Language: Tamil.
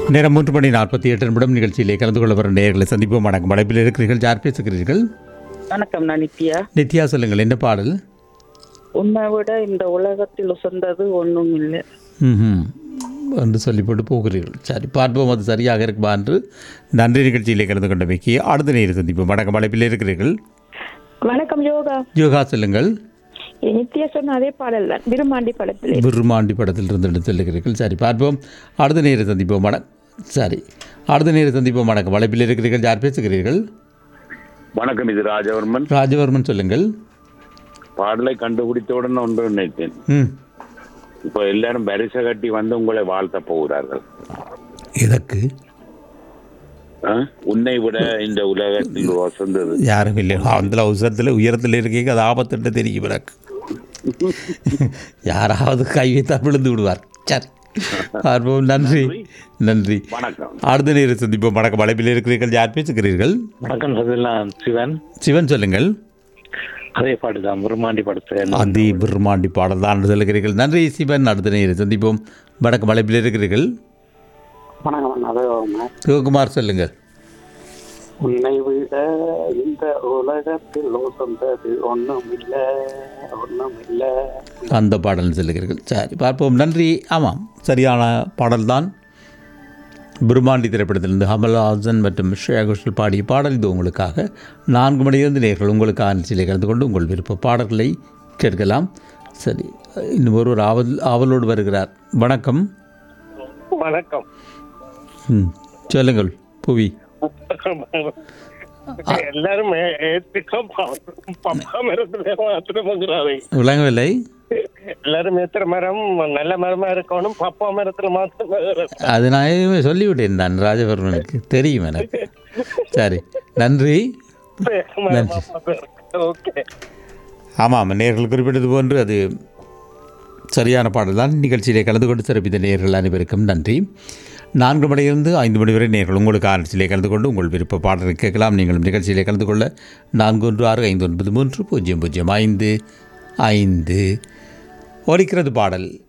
நேரம் மூன்று மணி நாற்பத்தி எட்டு நிமிடம் நிகழ்ச்சியிலே கலந்து கொள்ள வரும் நேர்களை சந்திப்போம் வணக்கம் அழைப்பில் இருக்கிறீர்கள் யார் பேசுகிறீர்கள் வணக்கம் நான் நித்யா நித்யா சொல்லுங்கள் என்ன பாடல் உன்னை விட இந்த உலகத்தில் உசந்தது ஒன்றும் இல்லை ம் என்று சொல்லி போட்டு போகிறீர்கள் சரி பார்ப்போம் அது சரியாக இருக்குமா என்று நன்றி நிகழ்ச்சியிலே கலந்து கொண்டமைக்கு அடுத்த நேரம் சந்திப்போம் வணக்கம் அழைப்பில் இருக்கிறீர்கள் வணக்கம் யோகா யோகா சொல்லுங்கள் இது நித்யா சொன்ன அதே பாடல் தான் விருமாண்டி படத்திலே விருமாண்டி படத்தில் இருந்து எடுத்து செல்லுகிறீர்கள் சரி பார்ப்போம் அடுத்த நேரம் சந்திப்போம் வணக்கம் சரி அடுத்த நேரம் சந்திப்போம் வணக்கம் அழைப்பில் இருக்கிறீர்கள் யார் பேசுகிறீர்கள் வணக்கம் இது ராஜவர்மன் ராஜவர்மன் சொல்லுங்கள் பாடலை கண்டுபிடித்தவுடன் ஒன்று நினைத்தேன் ம் இப்போ எல்லாரும் வரிசை கட்டி வந்து உங்களை வாழ்த்த போகிறார்கள் எதற்கு ஆ? உன்னை விட இந்த உலகத்தில் வசந்தது யாரும் இல்லை அந்த உசரத்தில் உயரத்தில் இருக்கீங்க அது ஆபத்துட்டு தெரியும் எனக்கு யாராவது கை வைத்தா விழுந்து விடுவார் சரி பார்ப்போம் நன்றி நன்றி வணக்கம் அடுத்த நேரம் சந்திப்போம் வணக்கம் அழைப்பில் இருக்கிறீர்கள் யார் பேசுகிறீர்கள் வணக்கம் சதுலாம் சிவன் சிவன் சொல்லுங்கள் அதே பாட்டுதான் முருமாண்டி படத்துல அதி பிரம்மாண்டி பாடல் தான் சொல்லுகிறீர்கள் நன்றி சிவன் அடுத்த நேரம் சந்திப்போம் வணக்கம் அழைப்பில் இருக்கிறீர்கள் வணக்கம் அதே சிவகுமார் சொல்லுங்கள் உன்னை விட இந்த உலகத்தில் சொந்தது ஒண்ணும் இல்ல ஒண்ணும் இல்ல அந்த பாடல் சொல்லுகிறீர்கள் சரி பார்ப்போம் நன்றி ஆமாம் சரியான பாடல்தான் பிரம்மாண்டி திரைப்படத்திலிருந்து கமல்ஹாசன் மற்றும் ஸ்ரேயா கோஷல் பாடிய பாடல் இது உங்களுக்காக நான்கு மணியிலிருந்து நேர்கள் உங்களுக்காக நிகழ்ச்சியில் கலந்து கொண்டு உங்கள் விருப்ப பாடல்களை கேட்கலாம் சரி இன்னும் ஒருவர் ஆவல் ஆவலோடு வருகிறார் வணக்கம் வணக்கம் ம் சொல்லுங்கள் புவி எல்லாரும் ஏ- ஏத்துக்கோ ப- பப்பா மரத்துல மாத்திரமாங்கிறாரு விளங்கவில்லை எல்லாரும் ஏத்துற மரம் நல்ல மரமா இருக்கணும் பப்பா மரத்துல மாத்திரம் அது நான் ஏற்கனவே சொல்லிவிட்டேன் தான் ராஜவர்மனுக்கு தெரியும் எனக்கு சரி நன்றி நன்றி. ஓகே ஆமாம் நேர்கள் குறிப்பிட்டது போன்று அது சரியான பாடல் தான் நிகழ்ச்சியிலே கலந்து கொண்டு சிறப்பித்த நேர்கள் அனைவருக்கும் நன்றி நான்கு மணியிலிருந்து ஐந்து மணி வரை நேர்கள் உங்களுக்கு நிகழ்ச்சியிலே கலந்து கொண்டு உங்கள் விருப்ப பாடலை கேட்கலாம் நீங்களும் நிகழ்ச்சியிலே கலந்து கொள்ள நான்கு ஒன்று ஆறு ஐந்து ஒன்பது மூன்று பூஜ்ஜியம் பூஜ்ஜியம் ஐந்து ஐந்து ஒலிக்கிறது பாடல்